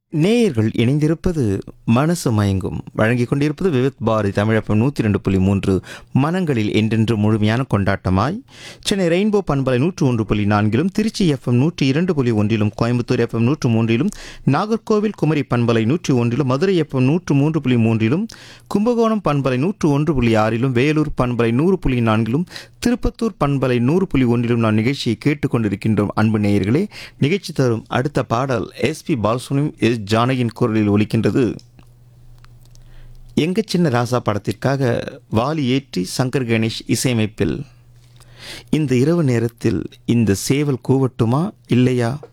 நேயர்கள் இணைந்திருப்பது மனசு மயங்கும் வழங்கிக் கொண்டிருப்பது விவித் பாரதி தமிழப்பம் நூற்றி ரெண்டு புள்ளி மூன்று மனங்களில் என்றென்று முழுமையான கொண்டாட்டமாய் சென்னை ரெயின்போ பண்பலை நூற்று ஒன்று புள்ளி நான்கிலும் திருச்சி எஃப்எம் நூற்றி இரண்டு புள்ளி ஒன்றிலும் கோயம்புத்தூர் எஃப்எம் நூற்று மூன்றிலும் நாகர்கோவில் குமரி பண்பலை நூற்றி ஒன்றிலும் மதுரை எஃப்எம் நூற்று மூன்று புள்ளி மூன்றிலும் கும்பகோணம் பண்பலை நூற்று ஒன்று புள்ளி ஆறிலும் வேலூர் பண்பலை நூறு புள்ளி நான்கிலும் திருப்பத்தூர் பண்பலை நூறு புள்ளி ஒன்றிலும் நாம் நிகழ்ச்சியை கேட்டுக்கொண்டிருக்கின்றோம் அன்பு நேயர்களே நிகழ்ச்சி தரும் அடுத்த பாடல் எஸ்பி பாலசுனியும் எஸ் ஜானகியின் குரலில் ஒலிக்கின்றது எங்க சின்ன ராசா படத்திற்காக வாலி ஏற்றி சங்கர் கணேஷ் இசையமைப்பில் இந்த இரவு நேரத்தில் இந்த சேவல் கூவட்டுமா இல்லையா